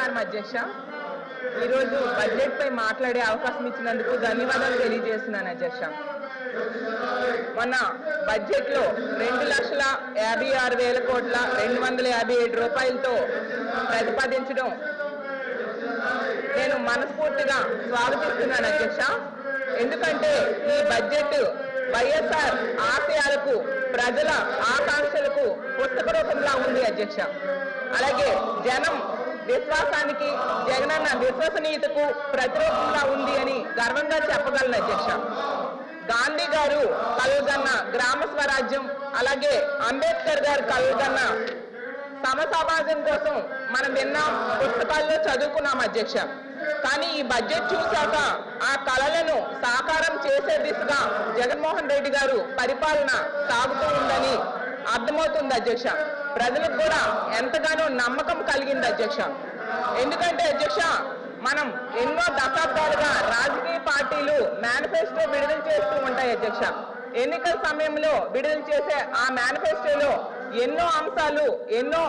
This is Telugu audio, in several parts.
నమస్కారం అధ్యక్ష ఈరోజు బడ్జెట్ పై మాట్లాడే అవకాశం ఇచ్చినందుకు ధన్యవాదాలు తెలియజేస్తున్నాను అధ్యక్ష మొన్న బడ్జెట్ లో రెండు లక్షల యాభై ఆరు వేల కోట్ల రెండు వందల యాభై ఏడు రూపాయలతో ప్రతిపాదించడం నేను మనస్ఫూర్తిగా స్వాగతిస్తున్నాను అధ్యక్ష ఎందుకంటే ఈ బడ్జెట్ వైఎస్ఆర్ ఆశయాలకు ప్రజల ఆకాంక్షలకు పుస్తక రూపంలా ఉంది అధ్యక్ష అలాగే జనం విశ్వాసానికి జగనన్న విశ్వసనీయతకు ప్రతిరూపంలా ఉంది అని గర్వంగా చెప్పగలను అధ్యక్ష గాంధీ గారు కలుగన్న గ్రామ స్వరాజ్యం అలాగే అంబేద్కర్ గారు కలుగన్న సమ సమాజం కోసం మనం విన్నాం పుస్తకాల్లో చదువుకున్నాం అధ్యక్ష కానీ ఈ బడ్జెట్ చూశాక ఆ కళలను సాకారం చేసే దిశగా జగన్మోహన్ రెడ్డి గారు పరిపాలన సాగుతూ ఉందని అర్థమవుతుంది అధ్యక్ష ప్రజలకు కూడా ఎంతగానో నమ్మకం కలిగింది అధ్యక్ష ఎందుకంటే అధ్యక్ష మనం ఎన్నో దశాబ్దాలుగా రాజకీయ పార్టీలు మేనిఫెస్టో విడుదల చేస్తూ ఉంటాయి అధ్యక్ష ఎన్నికల సమయంలో విడుదల చేసే ఆ మేనిఫెస్టోలో ఎన్నో అంశాలు ఎన్నో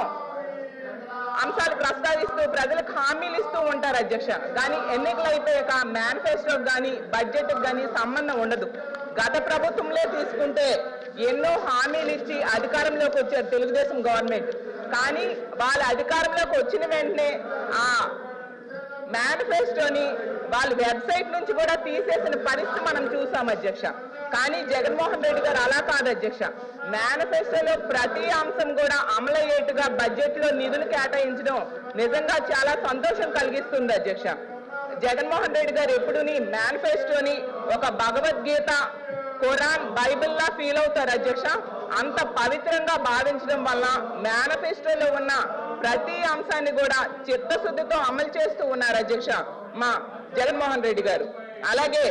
అంశాలు ప్రస్తావిస్తూ ప్రజలకు హామీలు ఇస్తూ ఉంటారు అధ్యక్ష కానీ ఎన్నికలు అయిపోయాక మేనిఫెస్టో కానీ బడ్జెట్ కానీ సంబంధం ఉండదు గత ప్రభుత్వంలో తీసుకుంటే ఎన్నో హామీలు ఇచ్చి అధికారంలోకి వచ్చారు తెలుగుదేశం గవర్నమెంట్ కానీ వాళ్ళ అధికారంలోకి వచ్చిన వెంటనే ఆ మేనిఫెస్టోని వాళ్ళ వెబ్సైట్ నుంచి కూడా తీసేసిన పరిస్థితి మనం చూసాం అధ్యక్ష కానీ జగన్మోహన్ రెడ్డి గారు అలా కాదు అధ్యక్ష మేనిఫెస్టోలో ప్రతి అంశం కూడా అమలయ్యేట్టుగా బడ్జెట్ లో నిధులు కేటాయించడం నిజంగా చాలా సంతోషం కలిగిస్తుంది అధ్యక్ష జగన్మోహన్ రెడ్డి గారు ఎప్పుడుని మేనిఫెస్టోని ఒక భగవద్గీత ఖురాన్ బైబిల్లా ఫీల్ అవుతారు అధ్యక్ష అంత పవిత్రంగా భావించడం వల్ల మేనిఫెస్టోలో ఉన్న ప్రతి అంశాన్ని కూడా చిత్తశుద్ధితో అమలు చేస్తూ ఉన్నారు అధ్యక్ష మా జగన్మోహన్ రెడ్డి గారు అలాగే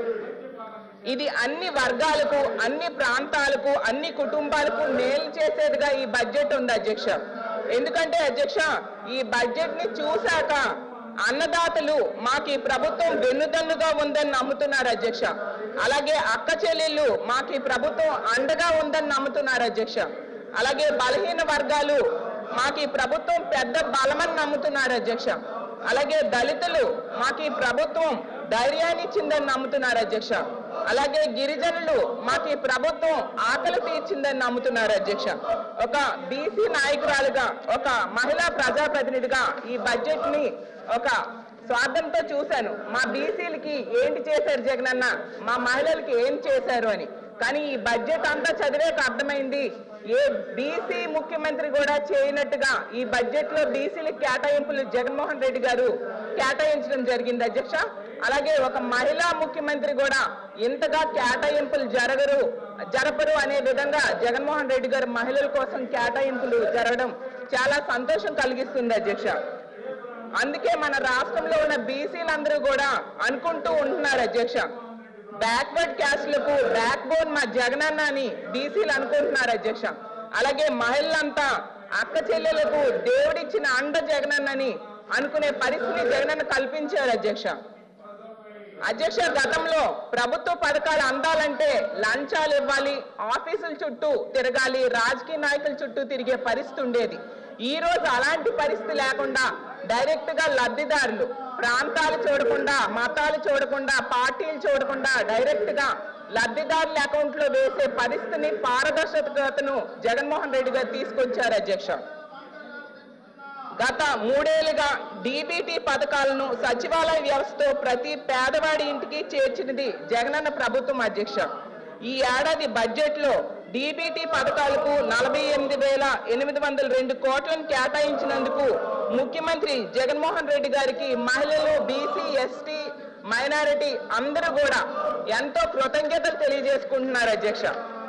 ఇది అన్ని వర్గాలకు అన్ని ప్రాంతాలకు అన్ని కుటుంబాలకు మేలు చేసేదిగా ఈ బడ్జెట్ ఉంది అధ్యక్ష ఎందుకంటే అధ్యక్ష ఈ బడ్జెట్ ని చూశాక అన్నదాతలు మాకు ఈ ప్రభుత్వం వెన్నుదన్నుగా ఉందని నమ్ముతున్నారు అధ్యక్ష అలాగే అక్క చెల్లెళ్ళు మాకు ఈ ప్రభుత్వం అండగా ఉందని నమ్ముతున్నారు అధ్యక్ష అలాగే బలహీన వర్గాలు మాకు ఈ ప్రభుత్వం పెద్ద బలమని నమ్ముతున్నారు అధ్యక్ష అలాగే దళితులు మాకు ఈ ప్రభుత్వం ధైర్యాన్ని ఇచ్చిందని నమ్ముతున్నారు అధ్యక్ష అలాగే గిరిజనులు మాకు ఈ ప్రభుత్వం ఆకలి తీర్చిందని నమ్ముతున్నారు అధ్యక్ష ఒక బీసీ నాయకురాలుగా ఒక మహిళా ప్రజాప్రతినిధిగా ఈ బడ్జెట్ ని ఒక స్వార్థంతో చూశాను మా బీసీలకి ఏంటి చేశారు జగనన్న మా మహిళలకి ఏం చేశారు అని కానీ ఈ బడ్జెట్ అంతా చదివాక అర్థమైంది ఏ బీసీ ముఖ్యమంత్రి కూడా చేయనట్టుగా ఈ బడ్జెట్ లో బీసీలకు కేటాయింపులు జగన్మోహన్ రెడ్డి గారు కేటాయించడం జరిగింది అధ్యక్ష అలాగే ఒక మహిళా ముఖ్యమంత్రి కూడా ఇంతగా కేటాయింపులు జరగరు జరపరు అనే విధంగా జగన్మోహన్ రెడ్డి గారు మహిళల కోసం కేటాయింపులు జరగడం చాలా సంతోషం కలిగిస్తుంది అధ్యక్ష అందుకే మన రాష్ట్రంలో ఉన్న బీసీలందరూ కూడా అనుకుంటూ ఉంటున్నారు అధ్యక్ష బ్యాక్వర్డ్ క్యాస్ట్లకు బ్యాక్ బోన్ మా జగనన్న అని బీసీలు అనుకుంటున్నారు అధ్యక్ష అలాగే మహిళలంతా అక్క చెల్లెలకు దేవుడిచ్చిన అండ జగనన్నని అనుకునే పరిస్థితి జగనన్న కల్పించారు అధ్యక్ష అధ్యక్ష గతంలో ప్రభుత్వ పథకాలు అందాలంటే లంచాలు ఇవ్వాలి ఆఫీసుల చుట్టూ తిరగాలి రాజకీయ నాయకుల చుట్టూ తిరిగే పరిస్థితి ఉండేది ఈ రోజు అలాంటి పరిస్థితి లేకుండా డైరెక్ట్ గా లబ్ధిదారులు ప్రాంతాలు చూడకుండా మతాలు చూడకుండా పార్టీలు చూడకుండా డైరెక్ట్ గా లబ్ధిదారుల అకౌంట్ లో వేసే పరిస్థితిని పారదర్శకతను జగన్మోహన్ రెడ్డి గారు తీసుకొచ్చారు అధ్యక్ష గత మూడేళ్లుగా డీబీటీ పథకాలను సచివాలయ వ్యవస్థతో ప్రతి పేదవాడి ఇంటికి చేర్చినది జగనన్న ప్రభుత్వం అధ్యక్ష ఈ ఏడాది బడ్జెట్ లో డీబీటీ పథకాలకు నలభై ఎనిమిది వేల ఎనిమిది వందల రెండు కోట్లను కేటాయించినందుకు ముఖ్యమంత్రి జగన్మోహన్ రెడ్డి గారికి మహిళలు బీసీ ఎస్టీ మైనారిటీ అందరూ కూడా ఎంతో కృతజ్ఞతలు తెలియజేసుకుంటున్నారు అధ్యక్ష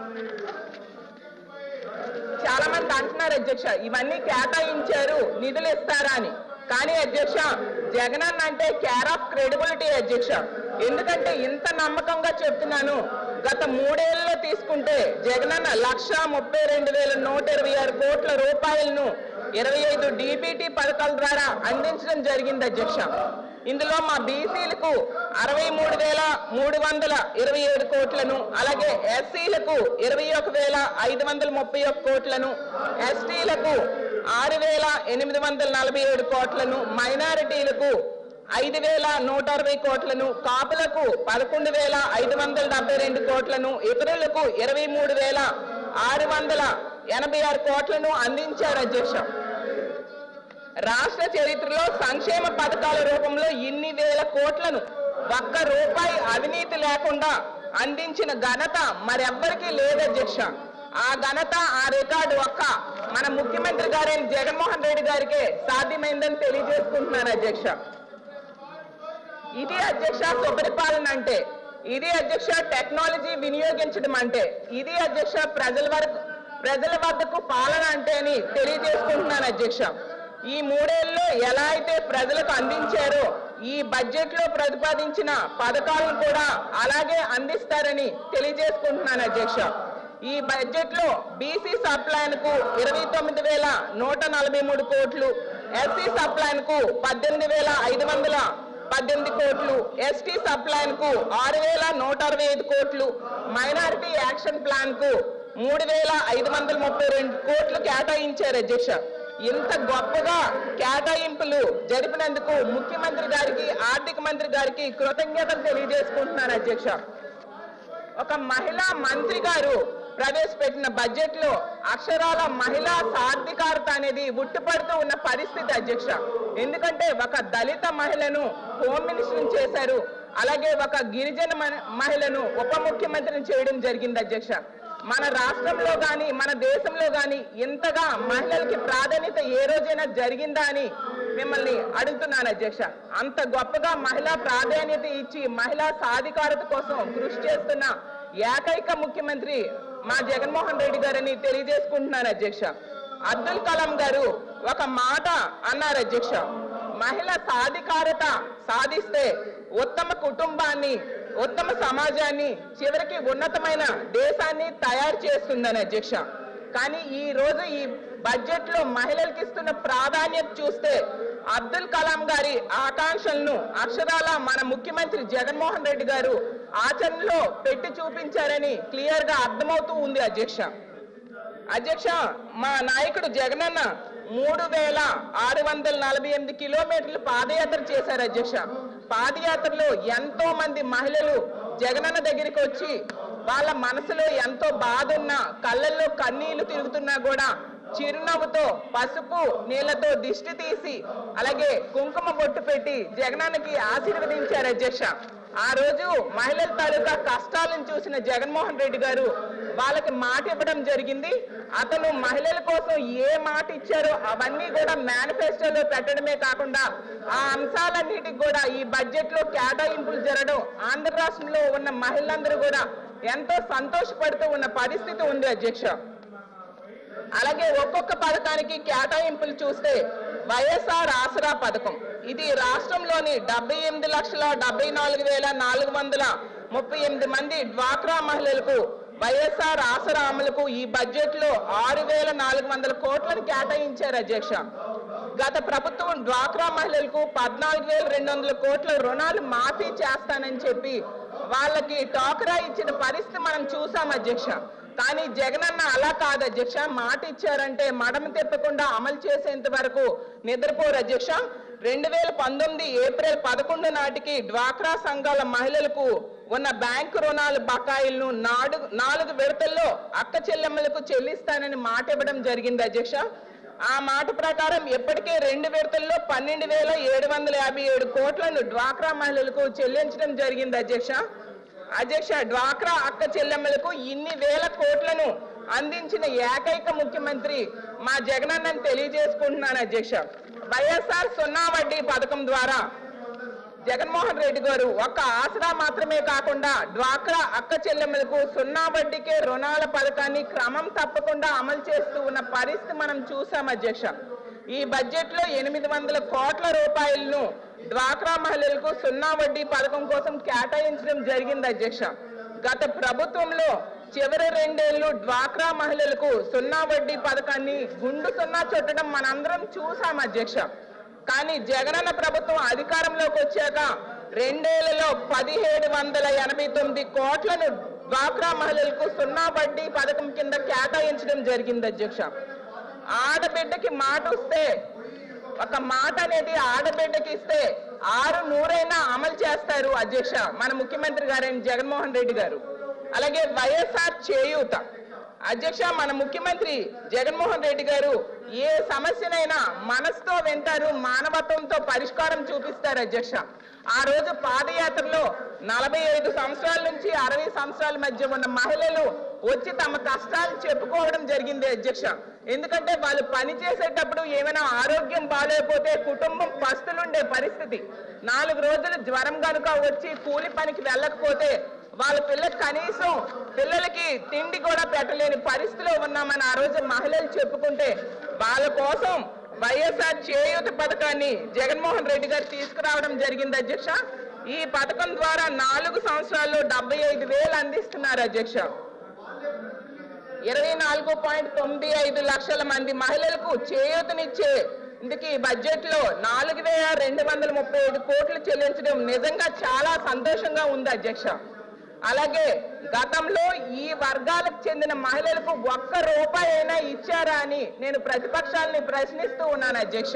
చాలా మంది అంటున్నారు అధ్యక్ష ఇవన్నీ కేటాయించారు నిధులు ఇస్తారా అని కానీ అధ్యక్ష జగనన్న అంటే కేర్ ఆఫ్ క్రెడిబిలిటీ అధ్యక్ష ఎందుకంటే ఇంత నమ్మకంగా చెప్తున్నాను గత మూడేళ్లలో తీసుకుంటే జగనన్న లక్ష ముప్పై రెండు వేల నూట ఇరవై ఆరు కోట్ల రూపాయలను ఇరవై ఐదు డీబీటీ పథకాల ద్వారా అందించడం జరిగింది అధ్యక్ష ఇందులో మా బీసీలకు అరవై మూడు వేల మూడు వందల ఇరవై ఏడు కోట్లను అలాగే ఎస్సీలకు ఇరవై ఒక వేల ఐదు వందల ముప్పై ఒక్క కోట్లను ఎస్టీలకు ఆరు వేల ఎనిమిది వందల నలభై ఏడు కోట్లను మైనారిటీలకు ఐదు వేల నూట అరవై కోట్లను కాపులకు పదకొండు వేల ఐదు వందల డెబ్బై రెండు కోట్లను ఇతరులకు ఇరవై మూడు వేల ఆరు వందల ఎనభై ఆరు కోట్లను అందించారు అధ్యక్ష రాష్ట్ర చరిత్రలో సంక్షేమ పథకాల రూపంలో ఇన్ని వేల కోట్లను ఒక్క రూపాయి అవినీతి లేకుండా అందించిన ఘనత మరెవ్వరికీ లేదు అధ్యక్ష ఆ ఘనత ఆ రికార్డు ఒక్క మన ముఖ్యమంత్రి గారైన జగన్మోహన్ రెడ్డి గారికే సాధ్యమైందని తెలియజేసుకుంటున్నాను అధ్యక్ష ఇది అధ్యక్ష సుపరిపాలన అంటే ఇది అధ్యక్ష టెక్నాలజీ వినియోగించడం అంటే ఇది అధ్యక్ష ప్రజల వరకు ప్రజల వద్దకు పాలన అంటే అని తెలియజేసుకుంటున్నాను అధ్యక్ష ఈ మూడేళ్లలో ఎలా అయితే ప్రజలకు అందించారో ఈ బడ్జెట్ లో ప్రతిపాదించిన పథకాలను కూడా అలాగే అందిస్తారని తెలియజేసుకుంటున్నాను అధ్యక్ష ఈ బడ్జెట్ లో బీసీ సప్లైన్ కు ఇరవై తొమ్మిది వేల నూట నలభై మూడు కోట్లు ఎస్సీ సప్లైన్ కు పద్దెనిమిది వేల ఐదు వందల పద్దెనిమిది కోట్లు ఎస్టీ సబ్ ప్లాన్ కు ఆరు వేల నూట అరవై ఐదు కోట్లు మైనారిటీ యాక్షన్ ప్లాన్ కు మూడు వేల ఐదు వందల ముప్పై రెండు కోట్లు కేటాయించారు అధ్యక్ష ఇంత గొప్పగా కేటాయింపులు జరిపినందుకు ముఖ్యమంత్రి గారికి ఆర్థిక మంత్రి గారికి కృతజ్ఞతలు తెలియజేసుకుంటున్నాను అధ్యక్ష ఒక మహిళా మంత్రి గారు ప్రవేశపెట్టిన బడ్జెట్ లో అక్షరాల మహిళా సాధికారత అనేది ఉట్టిపడుతూ ఉన్న పరిస్థితి అధ్యక్ష ఎందుకంటే ఒక దళిత మహిళను హోమ్ మినిస్టర్ చేశారు అలాగే ఒక గిరిజన మన- మహిళను ఉప ముఖ్యమంత్రిని చేయడం జరిగింది అధ్యక్ష మన రాష్ట్రంలో గాని మన దేశంలో గాని ఇంతగా మహిళలకి ప్రాధాన్యత ఏ రోజైనా జరిగిందా అని మిమ్మల్ని అడుగుతున్నాను అధ్యక్ష అంత గొప్పగా మహిళా ప్రాధాన్యత ఇచ్చి మహిళా సాధికారత కోసం కృషి చేస్తున్న ఏకైక ముఖ్యమంత్రి మా జగన్మోహన్ రెడ్డి గారని తెలియజేసుకుంటున్నాను అధ్యక్ష అబ్దుల్ కలాం గారు ఒక మాట అన్నారు అధ్యక్ష మహిళ సాధికారత సాధిస్తే ఉత్తమ కుటుంబాన్ని ఉత్తమ సమాజాన్ని చివరికి ఉన్నతమైన దేశాన్ని తయారు చేస్తుందని అధ్యక్ష కానీ ఈ రోజు ఈ బడ్జెట్ లో మహిళలకు ఇస్తున్న ప్రాధాన్యత చూస్తే అబ్దుల్ కలాం గారి ఆకాంక్షలను అక్షరాల మన ముఖ్యమంత్రి జగన్మోహన్ రెడ్డి గారు ఆచరణలో పెట్టి చూపించారని క్లియర్ గా అర్థమవుతూ ఉంది అధ్యక్ష అధ్యక్ష మా నాయకుడు జగనన్న మూడు వేల ఆరు వందల నలభై ఎనిమిది కిలోమీటర్లు పాదయాత్ర చేశారు అధ్యక్ష పాదయాత్రలో ఎంతో మంది మహిళలు జగనన్న దగ్గరికి వచ్చి వాళ్ళ మనసులో ఎంతో బాధ ఉన్నా కళ్ళల్లో కన్నీళ్లు తిరుగుతున్నా కూడా చిరునవ్వుతో పసుపు నీళ్లతో దిష్టి తీసి అలాగే కుంకుమ బొట్టు పెట్టి జగనన్నకి ఆశీర్వదించారు అధ్యక్ష ఆ రోజు మహిళల తాలూకా కష్టాలను చూసిన జగన్మోహన్ రెడ్డి గారు వాళ్ళకి మాట ఇవ్వడం జరిగింది అతను మహిళల కోసం ఏ మాట ఇచ్చారో అవన్నీ కూడా మేనిఫెస్టోలో పెట్టడమే కాకుండా ఆ అంశాలన్నిటికి కూడా ఈ బడ్జెట్ లో కేటాయింపులు జరగడం ఆంధ్ర రాష్ట్రంలో ఉన్న మహిళలందరూ కూడా ఎంతో సంతోషపడుతూ ఉన్న పరిస్థితి ఉంది అధ్యక్ష అలాగే ఒక్కొక్క పథకానికి కేటాయింపులు చూస్తే వైఎస్ఆర్ ఆసరా పథకం ఇది రాష్ట్రంలోని డెబ్బై ఎనిమిది లక్షల డెబ్బై నాలుగు వేల నాలుగు వందల ముప్పై ఎనిమిది మంది డ్వాక్రా మహిళలకు వైఎస్ఆర్ ఆసరా అమలుకు ఈ బడ్జెట్ లో ఆరు వేల నాలుగు వందల కోట్లను కేటాయించారు అధ్యక్ష గత ప్రభుత్వం డ్వాక్రా మహిళలకు పద్నాలుగు వేల రెండు వందల కోట్ల రుణాలు మాఫీ చేస్తానని చెప్పి వాళ్ళకి టోకరా ఇచ్చిన పరిస్థితి మనం చూసాం అధ్యక్ష కానీ జగనన్న అలా కాదు అధ్యక్ష మాట ఇచ్చారంటే మడమ తిప్పకుండా అమలు చేసేంత వరకు నిద్రపోరు అధ్యక్ష రెండు వేల పంతొమ్మిది ఏప్రిల్ పదకొండు నాటికి డ్వాక్రా సంఘాల మహిళలకు ఉన్న బ్యాంకు రుణాల బకాయిలను నాడు నాలుగు విడతల్లో అక్క చెల్లెమ్మలకు చెల్లిస్తానని మాట ఇవ్వడం జరిగింది అధ్యక్ష ఆ మాట ప్రకారం ఇప్పటికే రెండు విడతల్లో పన్నెండు వేల ఏడు వందల యాభై ఏడు కోట్లను డ్వాక్రా మహిళలకు చెల్లించడం జరిగింది అధ్యక్ష అధ్యక్ష డ్వాక్రా అక్క చెల్లెమ్మలకు ఇన్ని వేల కోట్లను అందించిన ఏకైక ముఖ్యమంత్రి మా జగనన్నని తెలియజేసుకుంటున్నాను అధ్యక్ష వైఎస్ఆర్ సున్నా వడ్డీ పథకం ద్వారా జగన్మోహన్ రెడ్డి గారు ఒక్క ఆసరా మాత్రమే కాకుండా డ్వాక్రా అక్క చెల్లెమ్మలకు సున్నా వడ్డీకే రుణాల పథకాన్ని క్రమం తప్పకుండా అమలు చేస్తూ ఉన్న పరిస్థితి మనం చూసాం అధ్యక్ష ఈ బడ్జెట్ లో ఎనిమిది వందల కోట్ల రూపాయలను డ్వాక్రా మహిళలకు సున్నా వడ్డీ పథకం కోసం కేటాయించడం జరిగింది అధ్యక్ష గత ప్రభుత్వంలో చివరి రెండేళ్లు డ్వాక్రా మహిళలకు సున్నా వడ్డీ పథకాన్ని గుండు సున్నా చుట్టడం మనందరం చూసాం అధ్యక్ష కానీ జగనన్న ప్రభుత్వం అధికారంలోకి వచ్చాక రెండేళ్లలో పదిహేడు వందల ఎనభై తొమ్మిది కోట్లను డ్వాక్రా మహిళలకు సున్నా వడ్డీ పథకం కింద కేటాయించడం జరిగింది అధ్యక్ష ఆడబిడ్డకి మాట వస్తే ఒక మాట అనేది ఆడబిడ్డకి ఇస్తే ఆరు నూరైనా అమలు చేస్తారు అధ్యక్ష మన ముఖ్యమంత్రి గారైన జగన్మోహన్ రెడ్డి గారు అలాగే వైఎస్ఆర్ చేయూత అధ్యక్ష మన ముఖ్యమంత్రి జగన్మోహన్ రెడ్డి గారు ఏ సమస్యనైనా మనసుతో వింటారు మానవత్వంతో పరిష్కారం చూపిస్తారు అధ్యక్ష ఆ రోజు పాదయాత్రలో నలభై ఐదు సంవత్సరాల నుంచి అరవై సంవత్సరాల మధ్య ఉన్న మహిళలు వచ్చి తమ కష్టాలు చెప్పుకోవడం జరిగింది అధ్యక్ష ఎందుకంటే వాళ్ళు పని చేసేటప్పుడు ఏమైనా ఆరోగ్యం బాగాలేకపోతే కుటుంబం పస్తులుండే పరిస్థితి నాలుగు రోజులు జ్వరం కనుక వచ్చి కూలి పనికి వెళ్ళకపోతే వాళ్ళ పిల్లలు కనీసం పిల్లలకి తిండి కూడా పెట్టలేని పరిస్థితిలో ఉన్నామని ఆ రోజు మహిళలు చెప్పుకుంటే వాళ్ళ కోసం వైఎస్ఆర్ చేయూత పథకాన్ని జగన్మోహన్ రెడ్డి గారు తీసుకురావడం జరిగింది అధ్యక్ష ఈ పథకం ద్వారా నాలుగు సంవత్సరాల్లో డెబ్బై ఐదు వేలు అందిస్తున్నారు అధ్యక్ష ఇరవై నాలుగు పాయింట్ తొమ్మిది ఐదు లక్షల మంది మహిళలకు చేయూతనిచ్చే ఇందుకు ఈ బడ్జెట్ లో నాలుగు వేల రెండు వందల ముప్పై ఐదు కోట్లు చెల్లించడం నిజంగా చాలా సంతోషంగా ఉంది అధ్యక్ష అలాగే గతంలో ఈ వర్గాలకు చెందిన మహిళలకు ఒక్క రూపాయి అయినా ఇచ్చారా అని నేను ప్రతిపక్షాలని ప్రశ్నిస్తూ ఉన్నాను అధ్యక్ష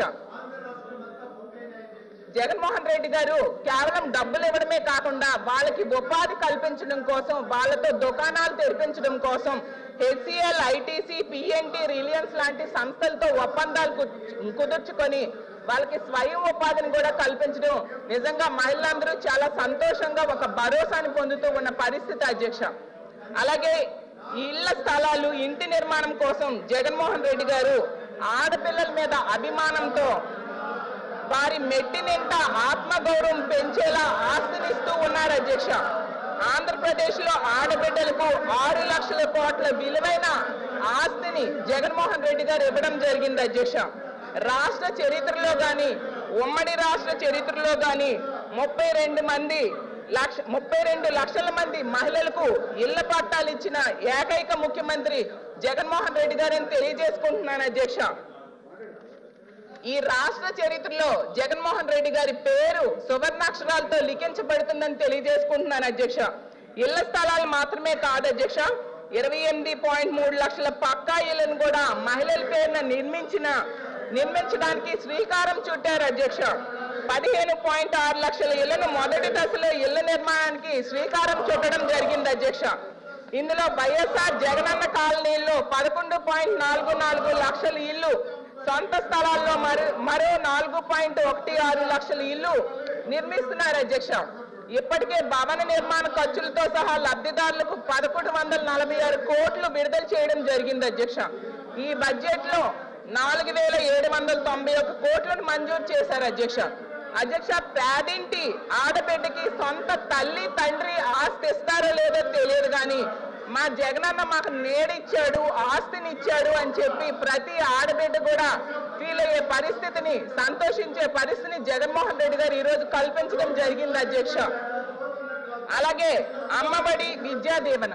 జగన్మోహన్ రెడ్డి గారు కేవలం డబ్బులు ఇవ్వడమే కాకుండా వాళ్ళకి ఉపాధి కల్పించడం కోసం వాళ్ళతో దుకాణాలు తెరిపించడం కోసం హెచ్సిఎల్ ఐటీసీ పిఎన్టీ రిలయన్స్ లాంటి సంస్థలతో ఒప్పందాలు కు- కుదుర్చుకొని వాళ్ళకి స్వయం ఉపాధిని కూడా కల్పించడం నిజంగా మహిళలందరూ చాలా సంతోషంగా ఒక భరోసాని పొందుతూ ఉన్న పరిస్థితి అధ్యక్ష అలాగే ఈ ఇళ్ల స్థలాలు ఇంటి నిర్మాణం కోసం జగన్మోహన్ రెడ్డి గారు ఆడపిల్లల మీద అభిమానంతో వారి మెట్టి నింట ఆత్మగౌరవం పెంచేలా ఆస్తినిస్తూ ఉన్నారు అధ్యక్ష ఆంధ్రప్రదేశ్ లో ఆడబిడ్డలకు ఆరు లక్షల కోట్ల విలువైన ఆస్తిని జగన్మోహన్ రెడ్డి గారు ఇవ్వడం జరిగింది అధ్యక్ష రాష్ట్ర చరిత్రలో గాని ఉమ్మడి రాష్ట్ర చరిత్రలో గాని ముప్పై రెండు మంది లక్ష ముప్పై రెండు లక్షల మంది మహిళలకు ఇళ్ల పట్టాలు ఇచ్చిన ఏకైక ముఖ్యమంత్రి జగన్మోహన్ రెడ్డి గారిని తెలియజేసుకుంటున్నాను అధ్యక్ష ఈ రాష్ట్ర చరిత్రలో జగన్మోహన్ రెడ్డి గారి పేరు సువర్ణాక్షరాలతో లిఖించబడుతుందని తెలియజేసుకుంటున్నాను అధ్యక్ష ఇళ్ల స్థలాలు మాత్రమే కాదు అధ్యక్ష ఇరవై ఎనిమిది పాయింట్ మూడు లక్షల పక్కా ఇళ్లను కూడా మహిళల పేరున నిర్మించిన నిర్మించడానికి శ్రీకారం చుట్టారు అధ్యక్ష పదిహేను పాయింట్ ఆరు లక్షల ఇళ్లను మొదటి దశలో ఇళ్ల నిర్మాణానికి శ్రీకారం చుట్టడం జరిగింది అధ్యక్ష ఇందులో వైఎస్ఆర్ జగనన్న కాలనీల్లో పదకొండు పాయింట్ నాలుగు నాలుగు లక్షల ఇల్లు సొంత స్థలాల్లో మరో మరో నాలుగు పాయింట్ ఒకటి ఆరు లక్షల ఇల్లు నిర్మిస్తున్నారు అధ్యక్ష ఇప్పటికే భవన నిర్మాణ ఖర్చులతో సహా లబ్ధిదారులకు పదకొండు వందల నలభై ఆరు కోట్లు విడుదల చేయడం జరిగింది అధ్యక్ష ఈ బడ్జెట్ లో నాలుగు వేల ఏడు వందల తొంభై ఒక్క కోట్లను మంజూరు చేశారు అధ్యక్ష అధ్యక్ష పేదింటి ఆడబిడ్డకి సొంత తల్లి తండ్రి ఆస్తి ఇస్తారో లేదో తెలియదు కానీ మా జగనన్న మాకు నేడిచ్చాడు ఆస్తిని ఇచ్చాడు అని చెప్పి ప్రతి ఆడబిడ్డ కూడా ఫీల్ అయ్యే పరిస్థితిని సంతోషించే పరిస్థితిని జగన్మోహన్ రెడ్డి గారు ఈ రోజు కల్పించడం జరిగింది అధ్యక్ష అలాగే అమ్మబడి విద్యా దీవెన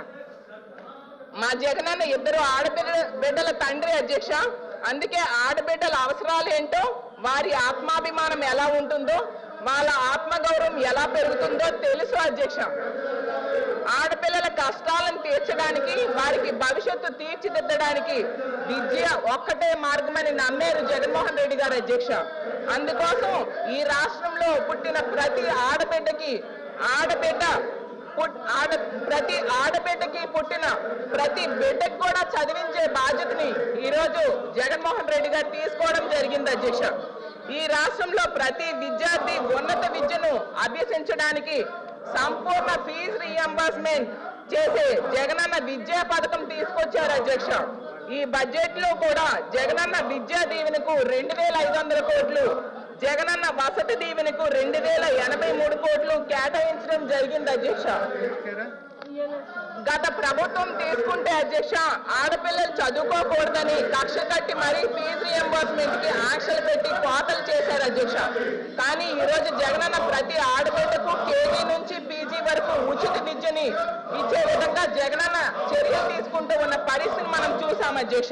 మా జగనన్న ఇద్దరు ఆడబిడ్డ బిడ్డల తండ్రి అధ్యక్ష అందుకే ఆడబిడ్డల అవసరాలు ఏంటో వారి ఆత్మాభిమానం ఎలా ఉంటుందో వాళ్ళ ఆత్మగౌరవం ఎలా పెరుగుతుందో తెలుసు అధ్యక్ష ఆడపిల్లల కష్టాలను తీర్చడానికి వారికి భవిష్యత్తు తీర్చిదిద్దడానికి విద్య ఒక్కటే మార్గమని నమ్మారు జగన్మోహన్ రెడ్డి గారు అధ్యక్ష అందుకోసం ఈ రాష్ట్రంలో పుట్టిన ప్రతి ఆడబిడ్డకి ఆడబిడ్డ పుట్- ఆడ ప్రతి ఆడబిడ్డకి పుట్టిన ప్రతి బిడ్డకి కూడా చదివించే బాధ్యతని ఈరోజు జగన్మోహన్ రెడ్డి గారు తీసుకోవడం జరిగింది అధ్యక్ష ఈ రాష్ట్రంలో ప్రతి విద్యార్థి ఉన్నత విద్యను అభ్యసించడానికి సంపూర్ణ ఫీజు రీఎంబర్స్మెంట్ చేసే జగనన్న విద్యా పథకం తీసుకొచ్చారు అధ్యక్ష ఈ బడ్జెట్ లో కూడా జగనన్న విద్యా దీవెనకు రెండు వేల ఐదు వందల కోట్లు జగనన్న వసతి దీవెనకు రెండు వేల ఎనభై మూడు కోట్లు కేటాయించడం జరిగింది అధ్యక్ష గత ప్రభుత్వం తీసుకుంటే అధ్యక్ష ఆడపిల్లలు చదువుకోకూడదని కక్ష కట్టి మరీ ఫీజు రియంబర్స్మెంట్ కి ఆంక్షలు పెట్టి కోతలు చేశారు అధ్యక్ష కానీ ఈ రోజు జగనన్న ప్రతి ఆడబిడ్డకు కేజీ నుంచి పీజీ వరకు ఉచిత విద్యని ఇచ్చే విధంగా జగనన్న చర్యలు తీసుకుంటూ ఉన్న పరిస్థితిని మనం చూసాం అధ్యక్ష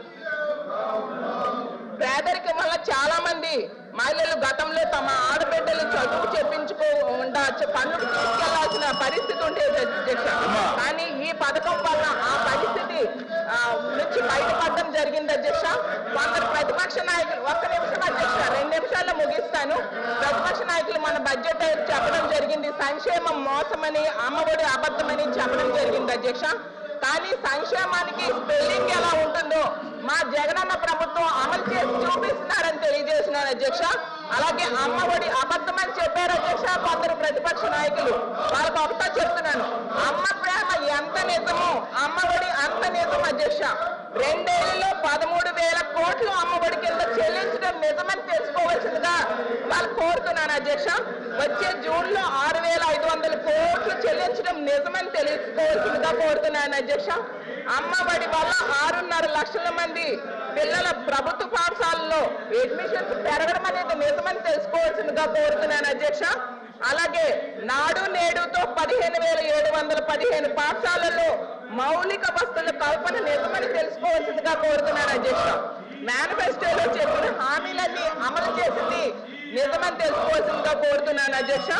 పేదరికం వల్ల చాలా మంది మహిళలు గతంలో తమ ఆడబిడ్డలు చదువు చెప్పించుకోకుండా పన్నులు తీసుకెళ్లాల్సిన పరిస్థితి ఉండేది అధ్యక్ష కానీ ఈ పథకం వల్ల ఆ పరిస్థితి ఆ, నుంచి బయటపడడం జరిగింది అధ్యక్ష కొందరు ప్రతిపక్ష నాయకులు ఒక్క నిమిషం అధ్యక్ష రెండు నిమిషాల్లో ముగిస్తాను ప్రతిపక్ష నాయకులు మన బడ్జెట్ చెప్పడం జరిగింది సంక్షేమం మోసమని అమ్మఒడి అబద్ధమని చెప్పడం జరిగింది అధ్యక్ష కానీ సంక్షేమానికి స్పెల్లింగ్ ఎలా ఉంటుందో మా జగనన్న ప్రభుత్వం అమలు చేసి చూపిస్తున్నారని తెలియజేస్తున్నారు అధ్యక్ష అలాగే అమ్మఒడి అబద్ధమని చెప్పారు అధ్యక్ష కొందరు ప్రతిపక్ష నాయకులు వాళ్ళకి ఒకటో చెప్తున్నాను అమ్మ ప్రేమ ఎంత నిజమో అమ్మఒడి అంత నిజం అధ్యక్ష రెండేళ్లలో పదమూడు వేల కోట్లు అమ్మఒడి కింద చెల్లించడం నిజమని తెలుసుకోవాల్సిందిగా వాళ్ళు కోరుతున్నాను అధ్యక్ష వచ్చే జూన్ లో ఆరు వేల ఐదు వందల కోట్లు చెల్లించడం నిజమని తెలుసుకోవాల్సిందిగా కోరుతున్నాను అధ్యక్ష అమ్మఒడి వల్ల ఆరున్నర లక్షల మంది పిల్లల ప్రభుత్వ పాఠశాలలో అడ్మిషన్స్ పెరగడం అనేది నిజమని తెలుసుకోవాల్సిందిగా కోరుతున్నాను అధ్యక్ష అలాగే నాడు నేడుతో పదిహేను వేల ఏడు వందల పదిహేను పాఠశాలల్లో మౌలిక వస్తువుల కల్పన నిజమని తెలుసుకోవాల్సిందిగా కోరుతున్నాను అధ్యక్ష మేనిఫెస్టోలో చెప్పిన హామీలన్నీ అమలు చేసింది నిజమని తెలుసుకోవాల్సిందిగా కోరుతున్నాను అధ్యక్ష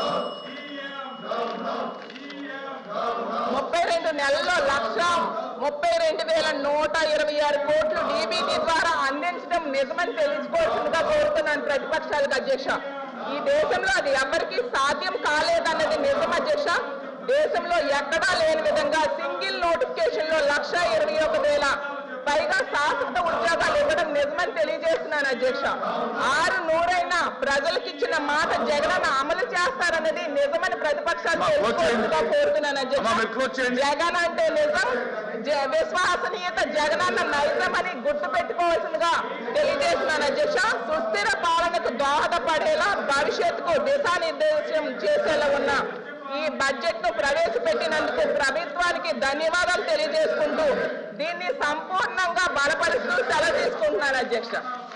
ముప్పై రెండు నెలల్లో లక్ష ముప్పై రెండు వేల నూట ఇరవై ఆరు కోట్లు డీబీటీ ద్వారా అందించడం నిజమని తెలుసుకోవాల్సిందిగా కోరుతున్నాను ప్రతిపక్షాలకు అధ్యక్ష ఈ దేశంలో అది ఎవరికి సాధ్యం కాలేదన్నది నిజం అధ్యక్ష దేశంలో ఎక్కడా లేని విధంగా సింగిల్ నోటిఫికేషన్ లో లక్ష ఇరవై ఒక వేల పైగా శాశ్వత ఉద్యోగాలు ఇవ్వడం నిజమని తెలియజేస్తున్నాను అధ్యక్ష ఆరు నూరైనా ప్రజలకు ఇచ్చిన మాట జగనన్న అమలు చేస్తారన్నది నిజమని ప్రతిపక్షాలు అమ్మా, close చేయండి. తెలుసుకోవాల్సిందిగా కోరుతున్నాను అమ్మా, మీరు close అధ్యక్ష చేయండి. జగన్ అంటే నిజం జ- విశ్వసనీయత జగనన్న నైజమని గుర్తు పెట్టుకోవాల్సిందిగా తెలియజేస్తున్నాను అధ్యక్ష సుస్థిర పాలనకు దోహదపడేలా భవిష్యత్తుకు దిశానిర్దేశం చేసేలా ఉన్న ఈ బడ్జెట్ ను ప్రవేశపెట్టినందుకు ప్రభుత్వానికి ధన్యవాదాలు తెలియజేసుకుంటూ దీన్ని సంపూర్ణంగా బలపరుస్తూ సెలవు తీసుకుంటున్నాను అధ్యక్ష